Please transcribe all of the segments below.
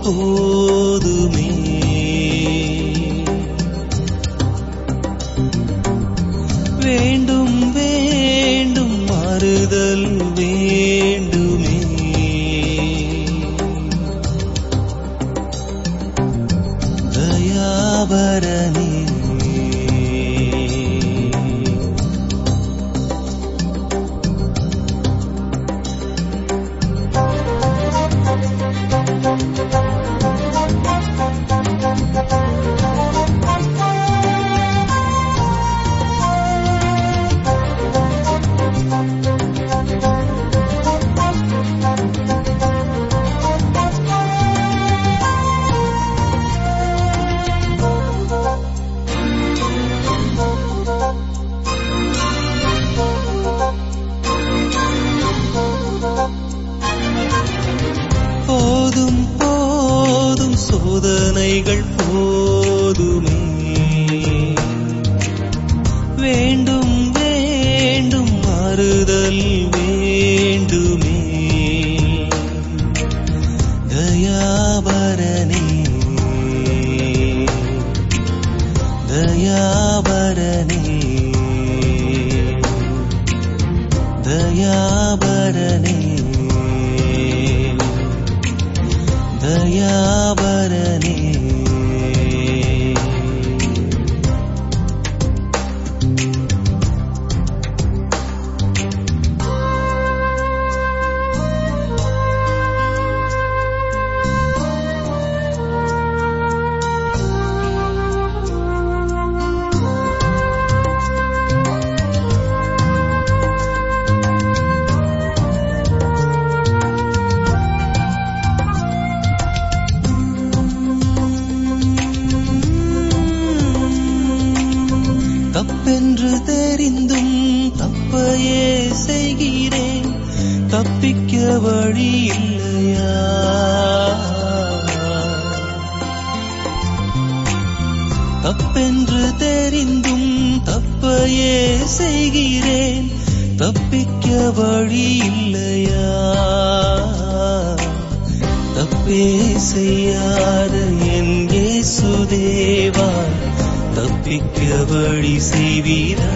போதுமே வேண்டும் வேண்டும் மாறுதல் வேண்டுமே தயாபரணி போதும் போதும் சோதனைகள் போதுமே வேண்டும் வேண்டும் மாறுதல் வேண்டுமே தயாபரணி தயாபரணி தயாபரணி தயாபரணி தப்பென்று தெரிந்தும் தப்பையே செய்கிறேன் தப்பிக்க வழி இல்லையா தப்பென்று தெரிந்தும் தப்பையே செய்கிறேன் தப்பிக்க வழி இல்லையா தப்பே செய்யாத என் இயேசுதேவா தப்பிக்க வழி செய்வீரா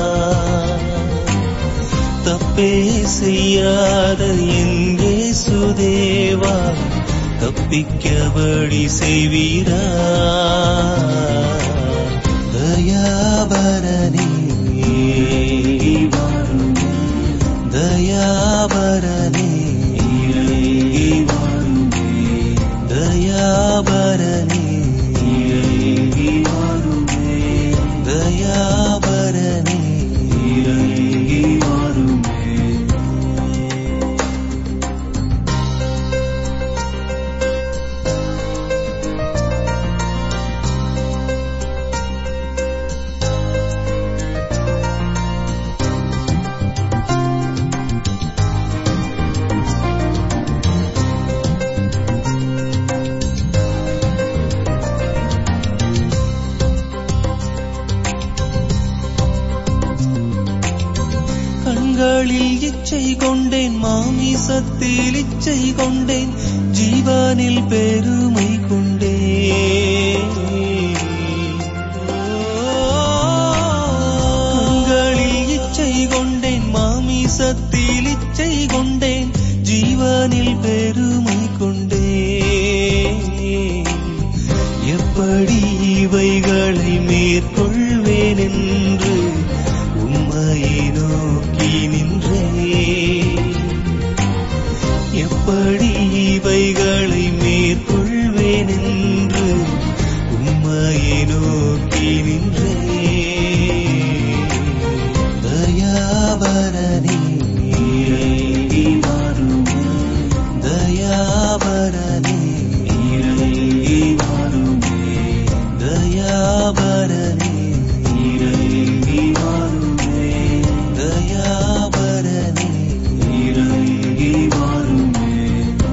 தப்பே செய்யாத என் இயேசுதேவா தப்பிக்க வழி செய்வீரா தயாபரணி தயாபரணி தயாபரணி தயாபரணி கண்களில் இச்சை கொண்டேன் மாமிசத்தில் இச்சை கொண்டேன் ஜீவனில் பெருமை கொண்டேன் கண்களில் இச்சை கொண்டேன் மாமிசத்தில் இச்சை கொண்டேன் ஜீவனில் பெருமை கொண்டேன் எப்படி இவைகளை மேற்கொள்வேன் என்று உம்மையை நோக்கி நின்றேன் எப்படி இவைகளை மேற்கொள்வேன் என்று உம்மையை நோக்கி நின்றேன் தயாபரணி தயாபரணி தயாபரணி தயாபரணி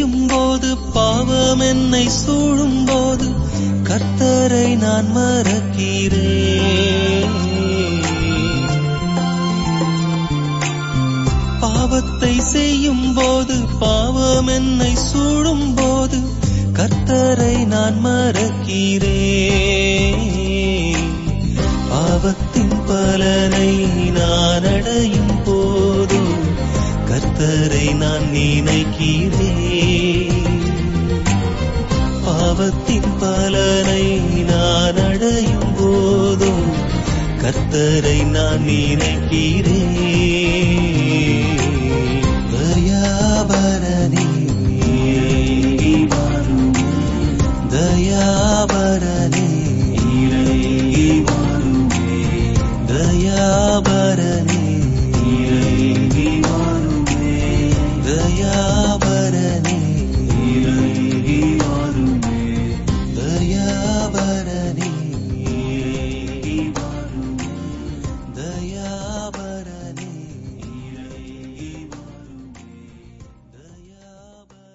செய்யும் போது பாவம் என்னை சூழும் போது கர்த்தரை நான் மறக்கிறேன் பாவத்தை செய்யும் போது பாவம் என்னை சூழும் போது கர்த்தரை நான் மறக்கிறேன் பாவத்தின் பலனை நான் அடையும் போது கர்த்தரை நான் நினைக்கிறேன் பாவத்தின் பலனை நான் அடையும் போதும் கர்த்தரை நான் நினைக்கிறேன் தயாபர